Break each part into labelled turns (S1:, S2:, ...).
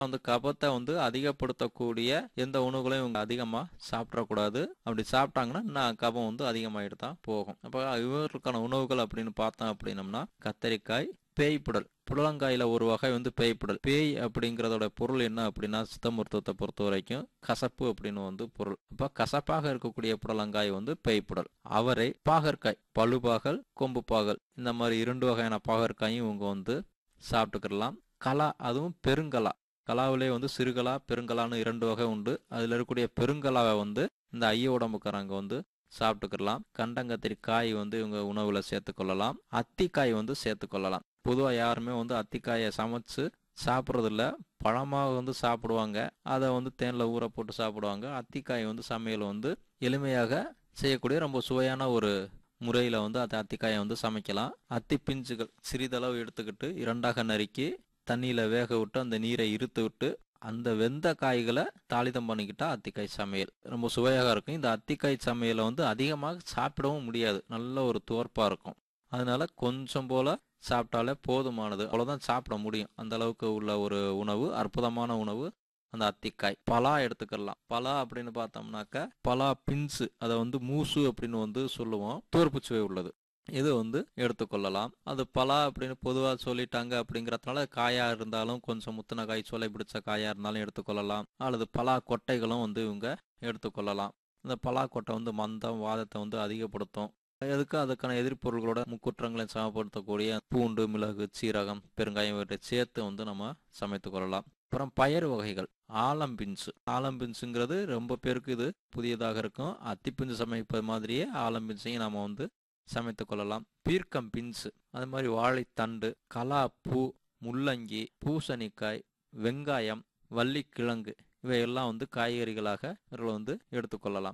S1: வந்து கபத்தை வந்து அதிகப்படுத்தக்கூடிய எந்த உணவுகளையும் இவங்க அதிகமாக சாப்பிடக்கூடாது அப்படி சாப்பிட்டாங்கன்னா இன்னும் கபம் வந்து அதிகமாகிட்டு தான் போகும் அப்போ இவர்களுக்கான உணவுகள் அப்படின்னு பார்த்தோம் அப்படின்னம்னா கத்தரிக்காய் பேய்ப்புடல் புடலங்காயில ஒரு வகை வந்து பேய்ப்புடல் பேய் அப்படிங்கிறதோட பொருள் என்ன அப்படின்னா சித்த மருத்துவத்தை பொறுத்த வரைக்கும் கசப்பு அப்படின்னு வந்து பொருள் அப்ப கசப்பாக இருக்கக்கூடிய புடலங்காய் வந்து பேய்ப்புடல் அவரை பாகற்காய் பழுபாகல் கொம்பு பாகல் இந்த மாதிரி இரண்டு வகையான பாகற்காயும் இவங்க வந்து சாப்பிட்டுக்கிடலாம் கலா அதுவும் பெருங்கலா கலாவிலே வந்து சிறுகலா பெருங்கலான்னு இரண்டு வகை உண்டு அதுல இருக்கக்கூடிய பெருங்கலாவை வந்து இந்த ஐய உடம்புக்காரங்க வந்து சாப்பிட்டுக்கலாம் கண்டங்கத்திரி காய் வந்து இவங்க உணவுல சேர்த்துக்கொள்ளலாம் அத்திக்காய் வந்து சேர்த்துக்கொள்ளலாம் பொதுவாக யாருமே வந்து அத்திக்காயை சமைச்சு சாப்பிட்றதில்ல பழமாக வந்து சாப்பிடுவாங்க அதை வந்து தேனில் ஊற போட்டு சாப்பிடுவாங்க அத்திக்காய் வந்து சமையல் வந்து எளிமையாக செய்யக்கூடிய ரொம்ப சுவையான ஒரு முறையில் வந்து அந்த அத்திக்காயை வந்து சமைக்கலாம் அத்தி பிஞ்சுகள் சிறிதளவு எடுத்துக்கிட்டு இரண்டாக நறுக்கி தண்ணியில் வேக விட்டு அந்த நீரை இருத்து விட்டு அந்த வெந்த காய்களை தாளிதம் பண்ணிக்கிட்டா அத்திக்காய் சமையல் ரொம்ப சுவையாக இருக்கும் இந்த அத்திக்காய் சமையலை வந்து அதிகமாக சாப்பிடவும் முடியாது நல்ல ஒரு துவர்ப்பாக இருக்கும் அதனால கொஞ்சம் போல சாப்பிட்டாலே போதுமானது அவ்வளோதான் சாப்பிட முடியும் அந்த அளவுக்கு உள்ள ஒரு உணவு அற்புதமான உணவு அந்த அத்திக்காய் பலா எடுத்துக்கலாம் பலா அப்படின்னு பார்த்தோம்னாக்க பலா பின்ஸு அதை வந்து மூசு அப்படின்னு வந்து சொல்லுவோம் துவர்ப்பு சுவை உள்ளது இது வந்து எடுத்துக்கொள்ளலாம் அது பலா அப்படின்னு பொதுவாக சொல்லிட்டாங்க அப்படிங்கிறதுனால காயா இருந்தாலும் கொஞ்சம் முத்தின காய் சோலை பிடிச்ச காயா இருந்தாலும் எடுத்துக்கொள்ளலாம் அல்லது பலா கொட்டைகளும் வந்து இவங்க எடுத்துக்கொள்ளலாம் இந்த பலா கொட்டை வந்து மந்தம் வாதத்தை வந்து அதிகப்படுத்தும் எதுக்கு அதுக்கான எதிர்ப்பொருள்களோட முக்குற்றங்களை சமப்படுத்தக்கூடிய பூண்டு மிளகு சீரகம் பெருங்காயம் இவற்றை சேர்த்து வந்து நம்ம சமைத்து கொள்ளலாம் அப்புறம் பயறு வகைகள் ஆலம்பின்ஸ் ஆலம்பின்ஸுங்கிறது ரொம்ப பேருக்கு இது புதியதாக இருக்கும் அத்திப்பிஞ்சு சமைப்பது மாதிரியே ஆலம்பின்ஸையும் நாம வந்து சமைத்து கொள்ளலாம் பீர்க்கம் பின்ஸ் அது மாதிரி வாழைத்தண்டு கலா பூ முள்ளங்கி பூசணிக்காய் வெங்காயம் வள்ளிக்கிழங்கு இவையெல்லாம் வந்து காய்கறிகளாக இவர்கள் வந்து எடுத்துக்கொள்ளலாம்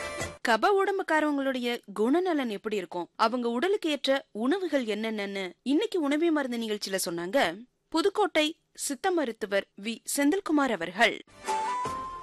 S2: கப உடம்புக்காரவங்களுடைய குணநலன் எப்படி இருக்கும் அவங்க உடலுக்கு ஏற்ற உணவுகள் என்னென்னன்னு இன்னைக்கு உணவே மருந்து நிகழ்ச்சியில சொன்னாங்க புதுக்கோட்டை சித்த மருத்துவர் வி செந்தில்குமார் அவர்கள்